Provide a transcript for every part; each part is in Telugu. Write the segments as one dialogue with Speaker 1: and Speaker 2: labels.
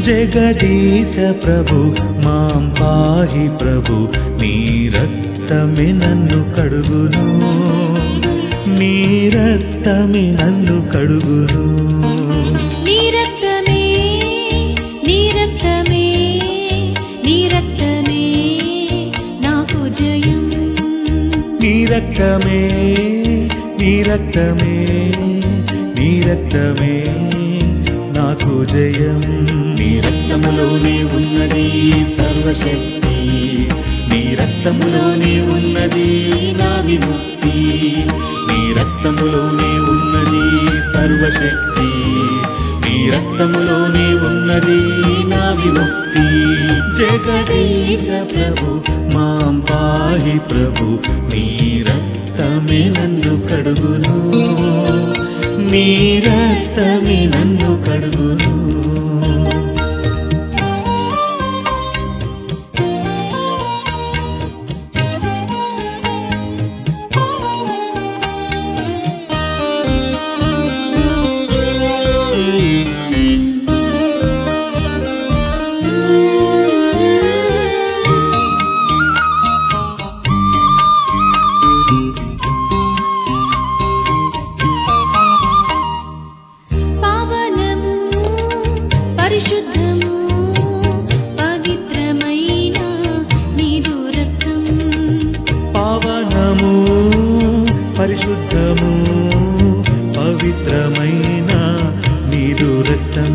Speaker 1: జగదీశ ప్రభు మాం పాహి ప్రభు నీ రక్తమే నన్ను కడుగును నీ రక్తమే నన్ను కడుగును
Speaker 2: నీ రక్తమే నీ రక్తమే నీ రక్తమే నాకు జయం
Speaker 1: నీ రక్తమే నీ రక్తమే నీ రక్తమే నాకు జయం నీ రక్తములోనే ఉన్నది సర్వశక్తి నీ రక్తములోనే ఉన్నది నా విముక్తి నీ రక్తములోనే ఉన్నది సర్వశక్తి నీ రక్తములోనే ఉన్నది నా విముక్తి జగదీశ ప్రభు మాం పాహి ప్రభు నీ రక్తమే నన్ను కడుగును నీ రక్తమే నన్ను కడుగును
Speaker 2: పావనము పరిశుద్ధము పవిత్రమైన నీదు రక్తం
Speaker 1: పావనము పరిశుద్ధము పవిత్రమైన నీరు రక్తం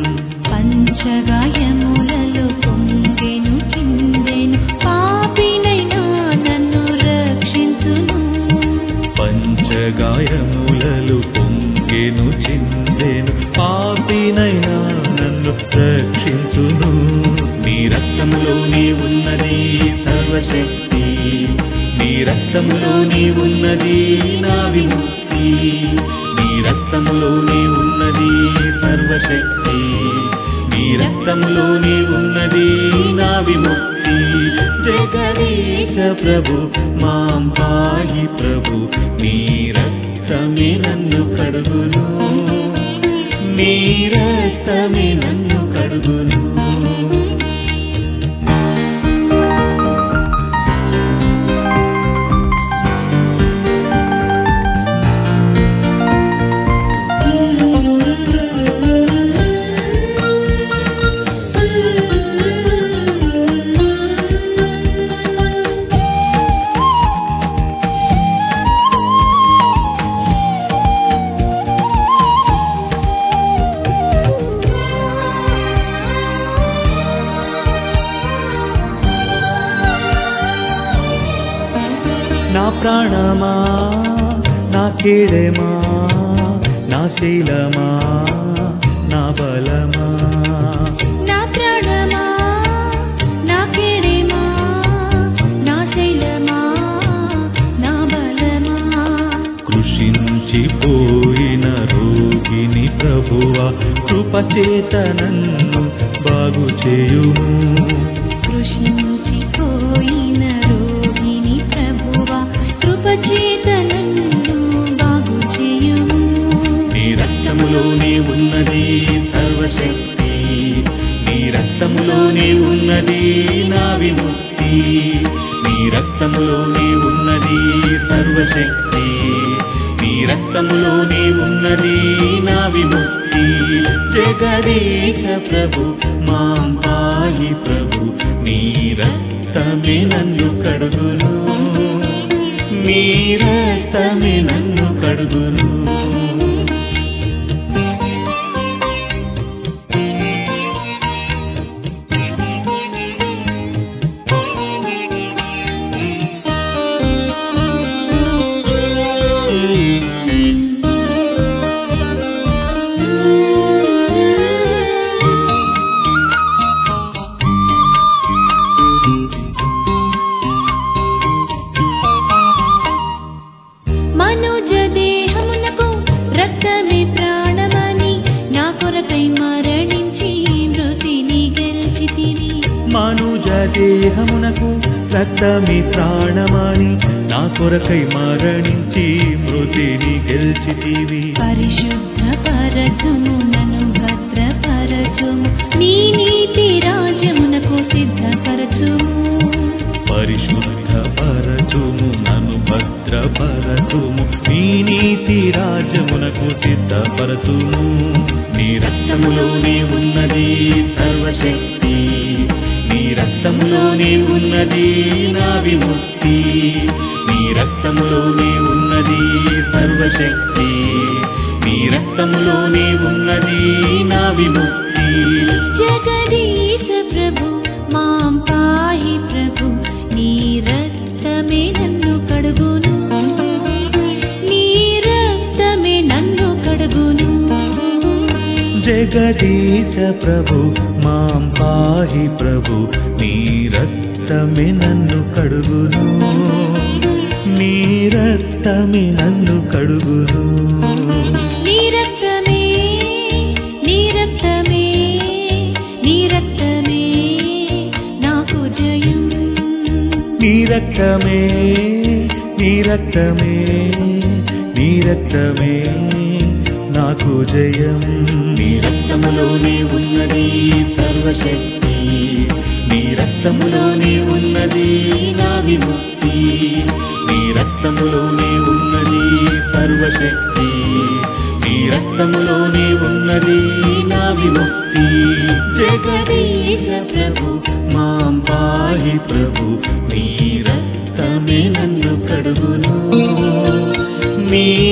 Speaker 2: పంచగాయములలో పొంగెను చిందెను పాపినైనా నన్ను రక్షించును
Speaker 1: పంచగాయములలు పొంగెను చిందెను పాపినైనా నన్ను రక్షించును నీ రక్తములోనే ఉన్నది సర్వశక్తి నీ రక్తములోనే ఉన్నది నా విముక్తి నీ రక్తములోనే ఉన్నది సర్వశక్తి నీ రక్తములోనే ఉన్నది నా విముక్తి జగదీశ ప్రభు మాం పాహి ప్రభు నీ రక్తమే నన్ను కడుగును నీ రక్తమే నన్ను కడుగును నా ప్రాణమా నా కేడమా నా శీలమా నా బలమా
Speaker 2: నా ప్రాణమా నా కేడేమా నా శైలమా నా బలమా
Speaker 1: కృషించిపోయిన రోగిని ప్రభువా కృపచేత నన్ను బాగు చేయుము
Speaker 2: కృషించిపోయిన రోగిని ప్రభువా కృపచేత నన్ను బాగు చేయుము
Speaker 1: నీ రక్తములోనే ఉన్నది సర్వశక్తి నీ రక్తములోనే ఉన్నది నా విముక్తి నీ రక్తములోనే ఉన్నది సర్వశక్తి నీ రక్తములోనే ఉన్నది నా విముక్తి జగదీశ ప్రభు మాం పాహి ప్రభు నీ రక్తమే నన్ను కడుగును నీ రక్తమే నన్ను కడుగును
Speaker 2: మనుజ దేహమునకు రక్తమే ప్రాణమని నా కొరకై మరణించి మృతిని గెలిచితివి
Speaker 1: మనుజ దేహమునకు రక్తమి ప్రాణమని నా కొరకై మరణించి మృతిని గెలిచితివి
Speaker 2: పరిశుద్ధ పరచుము నన్ను భద్రపరచుము నీ
Speaker 1: బలపరచుము నీ రక్తములోనే ఉన్నది సర్వశక్తి నీ రక్తములోనే ఉన్నది నా విముక్తి నీ రక్తములోనే ఉన్నది సర్వశక్తి నీ రక్తములోనే ఉన్నది నా విముక్తి
Speaker 2: జగదీశ ప్రభు మాం పాహి ప్రభు నీ రక్తమే నన్ను కడుగును నీ రక్తమే నన్ను కడుగును
Speaker 1: జగదీశ ప్రభు మాం పాహి ప్రభు నీ రక్తమే నన్ను కడుగును నీ రక్తమే నన్ను కడుగును
Speaker 2: నీ రక్తమే నీ రక్తమే నీ రక్తమే నాకు జయం
Speaker 1: నీ రక్తమే నీ రక్తమే నీ రక్తమే నాకు జయం నీ రక్తములోనే ఉన్నది సర్వశక్తి నీ రక్తములోనే ఉన్నది నా విముక్తి నీ రక్తములోనే ఉన్నది సర్వశక్తి నీ రక్తములోనే ఉన్నది నా విముక్తి జగదీశ ప్రభు మాం పాహి ప్రభు నీ రక్తమే నన్ను కడుగును నీ